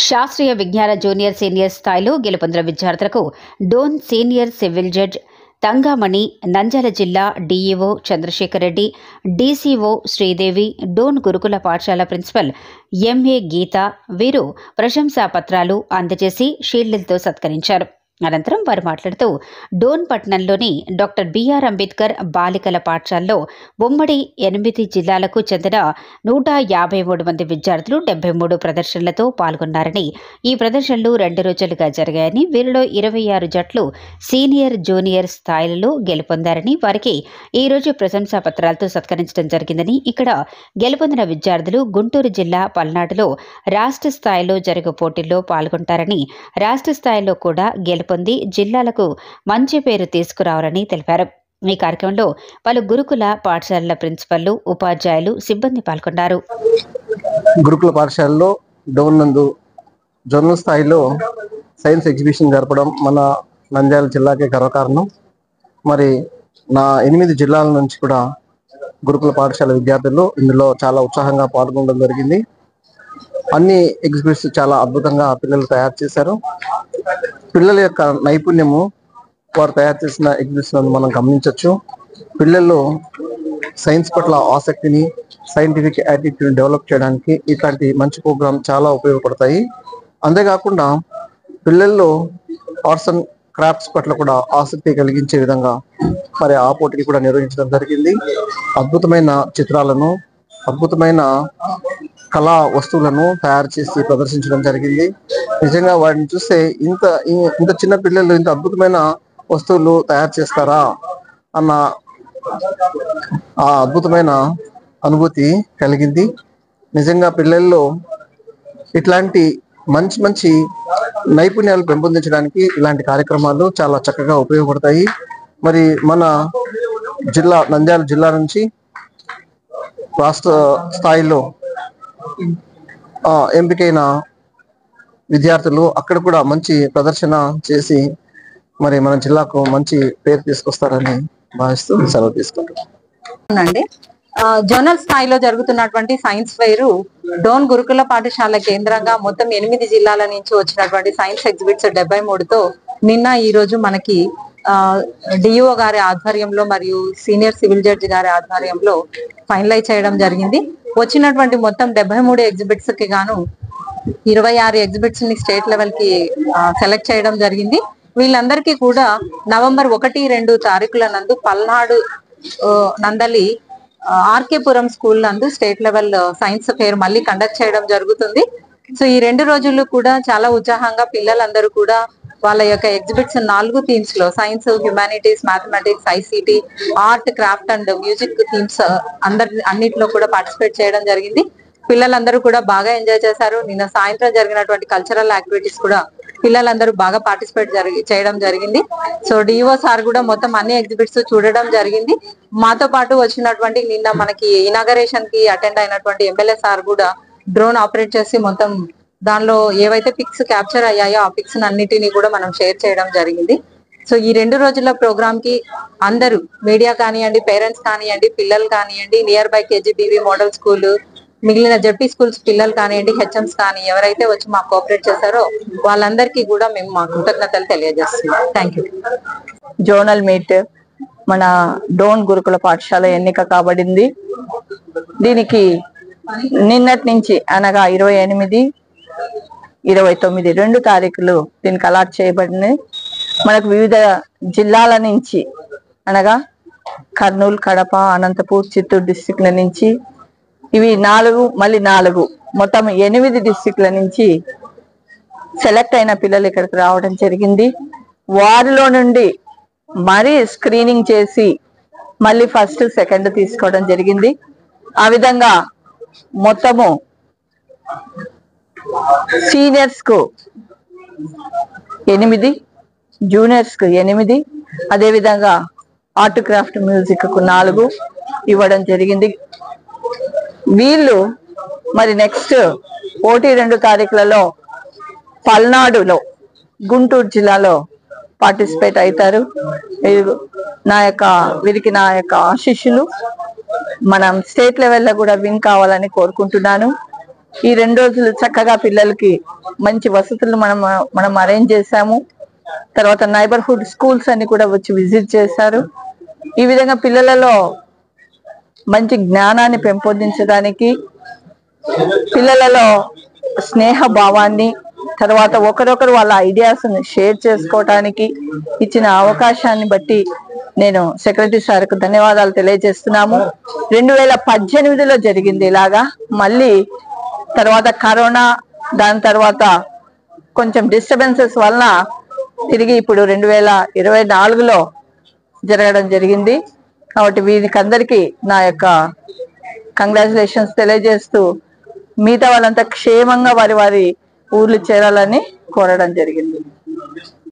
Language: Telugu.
శాస్త్రీయ విజ్ఞాన జూనియర్ సీనియర్ స్థాయిలో గెలుపొందిన విద్యార్థులకు Dhone senior civil judge Thangamani Nandyala జిల్లా డీఈఓ చంద్రశేఖర్ రెడ్డి డీసీఓ శ్రీదేవి డోన్ గురుకుల పాఠశాల ప్రిన్సిపల్ ఎంఏ గీత వీరు ప్రశంసా పత్రాలు అందజేసి షీల్డ్లతో సత్కరించారు అనంతరం వారు మాట్లాడుతూ డోన్ పట్టణంలోని డాక్టర్ బిఆర్ అంబేద్కర్ బాలికల పాఠశాలలో ఉమ్మడి ఎనిమిది జిల్లాలకు చెందిన నూట యాభై మూడు మంది విద్యార్థులు డెబ్బై మూడు ప్రదర్శనలతో పాల్గొన్నారని ఈ ప్రదర్శనలు రెండు రోజులుగా జరిగాయని వీరిలో ఇరవై ఆరు జట్లు సీనియర్ జూనియర్ స్థాయిలలో గెలుపొందారని వారికి ఈ రోజు ప్రశంసా పత్రాలతో సత్కరించడం జరిగిందని ఇక్కడ గెలుపొందిన విద్యార్థులు గుంటూరు జిల్లా పల్నాడులో రాష్ట్ర స్థాయిలో జరుగు పోటీల్లో పాల్గొంటారని రాష్ట్ర స్థాయిలో కూడా గెలుపొంది జిల్లాలకు మంచి పేరు తీసుకురావాలని తెలిపారు ఈ కార్యక్రమంలో పలు గురుకుల పాఠశాలల ప్రిన్సిపల్లు ఉపాధ్యాయులు సిబ్బంది పాల్గొన్నారు గురుకుల పాఠశాలలో డోన్ నందు జోనల్ స్థాయిలో సైన్స్ ఎగ్జిబిషన్ జరపడం మన నంద్యాల జిల్లాకే గర్వకారణం మరి నా ఎనిమిది జిల్లాల నుంచి కూడా గురుకుల పాఠశాల విద్యార్థులు ఇందులో చాలా ఉత్సాహంగా పాల్గొనడం జరిగింది అన్ని ఎగ్జిబిట్స్ చాలా అద్భుతంగా పిల్లలు తయారు చేశారు పిల్లల యొక్క నైపుణ్యము వారు తయారు చేసిన ఎగ్జిబిషన్ మనం గమనించవచ్చు పిల్లల్లో సైన్స్ పట్ల ఆసక్తిని సైంటిఫిక్ యాటిట్యూడ్ డెవలప్ చేయడానికి ఇట్లాంటి మంచి ప్రోగ్రామ్ చాలా ఉపయోగపడతాయి అంతేకాకుండా పిల్లల్లో ఆర్ట్స్ అండ్ క్రాఫ్ట్స్ పట్ల కూడా ఆసక్తి కలిగించే విధంగా మరి ఆ పోటీని కూడా నిర్వహించడం జరిగింది అద్భుతమైన చిత్రాలను అద్భుతమైన కళా వస్తువులను తయారు చేసి ప్రదర్శించడం జరిగింది నిజంగా వాటిని చూస్తే ఇంత ఇ- ఇంత చిన్న పిల్లలు ఇంత అద్భుతమైన వస్తువులు తయారు చేస్తారా అన్న ఆ అద్భుతమైన అనుభూతి కలిగింది నిజంగా పిల్లల్లో ఇట్లాంటి మంచి మంచి నైపుణ్యాలు పెంపొందించడానికి ఇలాంటి కార్యక్రమాలు చాలా చక్కగా ఉపయోగపడతాయి మరి మన జిల్లా నంద్యాల జిల్లా నుంచి రాష్ట్ర స్థాయిలో ఆ, ఎంపికైన విద్యార్థులు అక్కడ కూడా మంచి ప్రదర్శన చేసి మరి మన జిల్లాకు మంచి పేరు తీసుకొస్తారని భావిస్తూ సెలవు తీసుకుంటాం అవునండి ఆ, జోనల్ స్థాయిలో జరుగుతున్నటువంటి సైన్స్ ఫెయిర్ డోన్ గురుకుల పాఠశాల కేంద్రంగా మొత్తం ఎనిమిది జిల్లాల నుంచి వచ్చినటువంటి సైన్స్ ఎగ్జిబిట్స్ డెబ్బై మూడుతో నిన్న ఈ రోజు మనకి డిఓ గారి ఆధ్వర్యంలో మరియు సీనియర్ సివిల్ జడ్జి గారి ఆధ్వర్యంలో ఫైనలైజ్ చేయడం జరిగింది వచ్చినటువంటి మొత్తం డెబ్బై మూడు ఎగ్జిబిట్స్ కి గాను ఇరవై ఆరు ఎగ్జిబిట్స్ ని స్టేట్ లెవెల్ కి సెలెక్ట్ చేయడం జరిగింది వీళ్ళందరికీ కూడా నవంబర్ ఒకటి రెండు తారీఖుల నందు పల్నాడు ఆ, నందలి ఆ, ఆర్కేపురం స్కూల్ నందు స్టేట్ లెవెల్ సైన్స్ ఫేర్ మళ్ళీ కండక్ట్ చేయడం జరుగుతుంది సో ఈ రెండు రోజులు కూడా చాలా ఉత్సాహంగా పిల్లలందరూ కూడా వాళ్ళ యొక్క ఎగ్జిబిట్స్ నాలుగు థీమ్స్ లో science humanities mathematics ICT art craft and music themes అందరి అన్నిటిలో కూడా పార్టిసిపేట్ చేయడం జరిగింది పిల్లలందరూ కూడా బాగా ఎంజాయ్ చేశారు నిన్న సాయంత్రం జరిగినటువంటి కల్చరల్ యాక్టివిటీస్ కూడా పిల్లలందరూ బాగా పార్టిసిపేట్ జరిగి చేయడం జరిగింది సో డిఓ సార్ కూడా మొత్తం అన్ని ఎగ్జిబిట్స్ చూడడం జరిగింది మాతో పాటు వచ్చినటువంటి నిన్న మనకి ఇనాగరేషన్ కి అటెండ్ అయినటువంటి ఎమ్మెల్యే సార్ కూడా డ్రోన్ ఆపరేట్ చేసి మొత్తం దానిలో ఏవైతే పిక్స్ క్యాప్చర్ అయ్యాయో ఆ పిక్స్ అన్నిటిని కూడా మనం షేర్ చేయడం జరిగింది సో ఈ రెండు రోజుల ప్రోగ్రామ్ కి అందరూ మీడియా కానివ్వండి పేరెంట్స్ కానివ్వండి పిల్లలు కానివ్వండి nearby KGBV model school మిగిలిన జడ్పీ స్కూల్స్ పిల్లలు కానివ్వండి హెచ్ఎంస్ కానీ ఎవరైతే వచ్చి మాకు కోఆపరేట్ చేశారో వాళ్ళందరికీ కూడా మేము మా కృతజ్ఞతలు తెలియజేస్తున్నాం థ్యాంక్ యూ జోనల్ మీట్ మన డోన్ గురుకుల పాఠశాల ఎన్నిక కాబడింది దీనికి నిన్నటి నుంచి అనగా ఇరవై ఎనిమిది ఇరవై తొమ్మిది రెండు తారీఖులు దీనికి అలాట్ చేయబడింది మనకు వివిధ జిల్లాల నుంచి అనగా కర్నూలు కడప అనంతపూర్ చిత్తూరు డిస్టిక్ల నుంచి ఇవి నాలుగు మళ్ళీ నాలుగు మొత్తం ఎనిమిది డిస్టిక్ల నుంచి సెలెక్ట్ అయిన పిల్లలు ఇక్కడికి రావడం జరిగింది వారిలో నుండి మరీ స్క్రీనింగ్ చేసి మళ్ళీ ఫస్ట్ సెకండ్ తీసుకోవడం జరిగింది ఆ విధంగా మొత్తము సీనియర్స్ కు ఎనిమిది జూనియర్స్ కు ఎనిమిది అదే విధంగా ఆర్ట్ క్రాఫ్ట్ మ్యూజిక్ కు నాలుగు ఇవ్వడం జరిగింది వీళ్ళు మరి నెక్స్ట్ ఒకటి రెండు తారీఖులలో పల్నాడులో గుంటూరు జిల్లాలో పార్టిసిపేట్ అవుతారు వీరు నా యొక్క వీరికి నా యొక్క ఆశీస్సులు మనం స్టేట్ లెవెల్లో కూడా విన్ కావాలని కోరుకుంటున్నాను ఈ రెండు రోజులు చక్కగా పిల్లలకి మంచి వసతులు మనం మనం అరేంజ్ చేశాము తర్వాత నైబర్హుడ్ స్కూల్స్ అన్ని కూడా వచ్చి విజిట్ చేశారు ఈ విధంగా పిల్లలలో మంచి జ్ఞానాన్ని పెంపొందించడానికి పిల్లలలో స్నేహ భావాన్ని తర్వాత ఒకరొకరు వాళ్ళ ఐడియాస్ షేర్ చేసుకోవటానికి ఇచ్చిన అవకాశాన్ని బట్టి నేను సెక్రటరీ సార్కు ధన్యవాదాలు తెలియజేస్తున్నాము రెండు వేల పద్దెనిమిదిలో జరిగింది ఇలాగా మళ్ళీ తర్వాత కరోనా దాని తర్వాత కొంచెం డిస్టర్బెన్సెస్ వలన తిరిగి ఇప్పుడు రెండు వేల ఇరవై నాలుగులో జరగడం జరిగింది కాబట్టి వీరికి అందరికీ నా యొక్క కంగ్రాచులేషన్స్ తెలియజేస్తూ మిగతా వాళ్ళంతా క్షేమంగా వారి వారి ఊర్లు చేరాలని కోరడం జరిగింది